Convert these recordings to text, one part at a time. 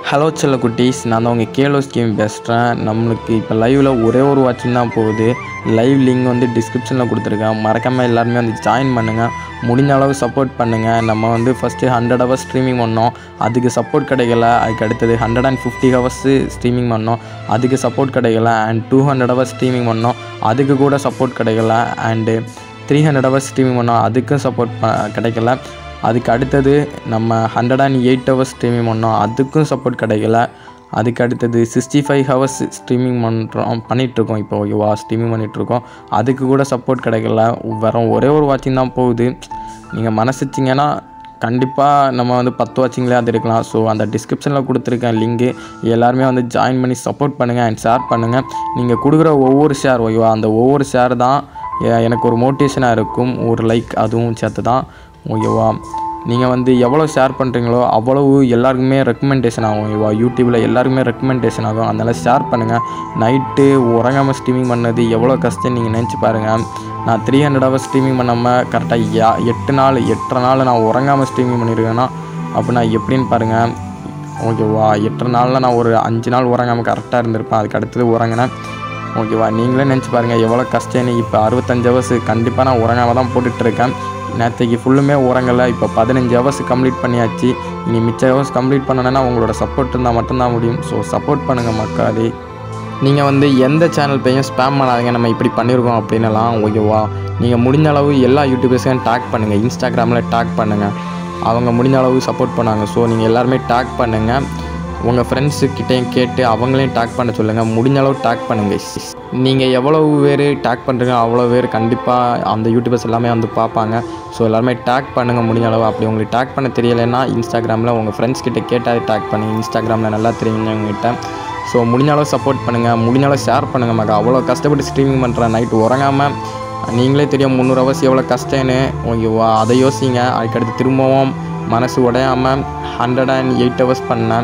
hello செல்ல குட்டீஸ் நான் தான் உங்கள் கேலோஸ் கேம் பேசுகிறேன் நம்மளுக்கு இப்போ லைவில் ஒரே ஒரு வாட்சிங் தான் போகுது லைவ் லிங்க் வந்து டிஸ்கிரிப்ஷனில் கொடுத்துருக்கேன் மறக்காமல் எல்லாருமே வந்து ஜாயின் பண்ணுங்கள் முடிஞ்ச அளவு சப்போர்ட் பண்ணுங்கள் நம்ம வந்து ஃபஸ்ட்டு ஹண்ட்ரட் ஹவர்ஸ் ஸ்ட்ரீமிங் பண்ணோம் அதுக்கு சப்போர்ட் கிடைக்கல அதுக்கு அடுத்தது hundred and fifty hours streaming பண்ணோம் அதுக்கு சப்போர்ட் கிடைக்கல and two hundred hours streaming பண்ணோம் அதுக்கு கூட சப்போர்ட் கிடைக்கல and three hundred hours streaming பண்ணோம் அதுக்கும் சப்போர்ட் கிடைக்கல அதுக்கு அடுத்தது நம்ம hundred and eight hours streaming பண்ணோம் அதுக்கும் சப்போர்ட் கிடைக்கல அதுக்கு அடுத்தது சிக்ஸ்டி ஃபைவ் ஹவர்ஸ் ஸ்ட்ரீமிங் பண்ணுறோம் பண்ணிகிட்ருக்கோம் இப்போ ஓகேவா ஸ்ட்ரீமிங் பண்ணிகிட்ருக்கோம் அதுக்கு கூட சப்போர்ட் கிடைக்கல வெறும் ஒரே ஒரு வாட்சிங் தான் போகுது நீங்கள் மனசு வச்சிங்கன்னா கண்டிப்பாக நம்ம வந்து பத்து வாட்சிங்லேயே அது இருக்கலாம் ஸோ அந்த டிஸ்கிரிப்ஷனில் கொடுத்துருக்கேன் லிங்க்கு எல்லாருமே வந்து ஜாயின் பண்ணி சப்போர்ட் பண்ணுங்கள் அண்ட் ஷேர் பண்ணுங்கள் நீங்கள் கொடுக்குற ஒவ்வொரு ஷேர் ஓகேவா அந்த ஒவ்வொரு ஷேர் தான் எ- எனக்கு ஒரு மோட்டிவேஷனாக இருக்கும் ஒரு லைக் அதுவும் சேர்த்து தான் ஓகேவா நீங்கள் வந்து எவ்வளோ ஷேர் பண்ணுறீங்களோ அவ்வளவு எல்லாருக்குமே ரெக்கமெண்டேஷன் ஆகும் ஓகேவா யூடியூப்பில் எல்லாருக்குமே ரெக்கமெண்டேஷன் ஆகும் அதனால் ஷேர் பண்ணுங்கள் நைட்டு உறங்காமல் ஸ்ட்ரீமிங் பண்ணது எவ்வளோ கஷ்டம் நீங்கள் நினச்சி பாருங்கள் நான் த்ரீ ஹண்ட்ரட் ஹவர்ஸ் ஸ்ட்ரீமிங் பண்ணாமல் கரெக்டாக யா எட்டு நாள் எட்டரை நாள் நான் உறங்காமல் ஸ்ட்ரீமிங் பண்ணியிருக்கேன்னா அப்படின்னா எப்படின்னு பாருங்கள் ஓகேவா எட்டு நாளில் நான் ஒரு அஞ்சு நாள் உறங்காமல் கரெக்டாக இருந்திருப்பேன் அதுக்கு அடுத்தது உறங்கினேன் ஓகேவா நீங்களே நினச்சி பாருங்கள் எவ்வளோ கஷ்டம்னு இப்போ அறுபத்தஞ்சு ஹவர்ஸ் கண்டிப்பாக நான் உறங்காமல் தான் போட்டுட்ருக்கேன் நேற்றுக்கு ஃபுல்லுமே உறங்கலை இப்போ பதினஞ்சு ஹவர்ஸ் கம்ப்ளீட் பண்ணியாச்சு இனி மிச்ச ஹவர்ஸ் கம்ப்ளீட் பண்ணணுன்னா உங்களோட சப்போர்ட் இருந்தால் மட்டும்தான் முடியும் ஸோ சப்போர்ட் பண்ணுங்கள் மக்களே நீங்கள் வந்து எந்த சேனல் பேயும் ஸ்பேம் பண்ணாதீங்க நம்ம இப்படி பண்ணியிருக்கோம் அப்படின்னலாம் ஓகேவா நீங்கள் முடிஞ்ச அளவு எல்லா யூடியூபர்ஸையும் டேக் பண்ணுங்கள் இன்ஸ்டாகிராமில் டேக் பண்ணுங்கள் அவங்க முடிஞ்ச அளவு சப்போர்ட் பண்ணாங்க ஸோ நீங்கள் எல்லாருமே டேக் பண்ணுங்கள் உங்கள் ஃப்ரெண்ட்ஸுக்கிட்டையும் கேட்டு அவங்களையும் டேக் பண்ண சொல்லுங்கள் முடிஞ்ச அளவு டேக் பண்ணுங்கள் நீங்கள் எவ்வளவு பேர் டேக் பண்ணுறீங்க அவ்வளோ பேர் கண்டிப்பாக அந்த யூடியூபர்ஸ் எல்லாமே வந்து பார்ப்பாங்க ஸோ எல்லாருமே டேக் பண்ணுங்கள் முடிஞ்ச அளவு அப்படி உங்களுக்கு டேக் பண்ண தெரியலைன்னா இன்ஸ்டாகிராமில் உங்கள் ஃப்ரெண்ட்ஸ் கிட்ட கேட்டால் டேக் பண்ணுங்க இன்ஸ்டாகிராமில் நல்லா தெரியுங்ககிட்ட ஸோ முடிஞ்ச அளவு சப்போர்ட் பண்ணுங்கள் முடிஞ்ச அளவு ஷேர் பண்ணுங்கள் மகா அவ்வளோ கஷ்டப்பட்டு ஸ்ட்ரீமிங் பண்ணுறேன் நைட் உறங்காமல் நீங்களே தெரியும் முந்நூறு ஹவர்ஸ் எவ்வளோ கஷ்டம்னு ஓகேவா அதை யோசிங்க அதுக்கடுத்து திரும்பவும் மனசு உடையாமல் ஹண்ட்ரட் அண்ட் எயிட் ஹவர்ஸ் பண்ணேன்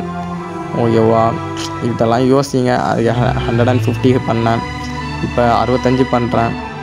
ஓகேவா இதெல்லாம் யோசிங்க அது ஹண்ட்ரட் அண்ட் ஃபிஃப்டி பண்ணேன் இப்போ அறுபத்தஞ்சு பண்ணுறேன்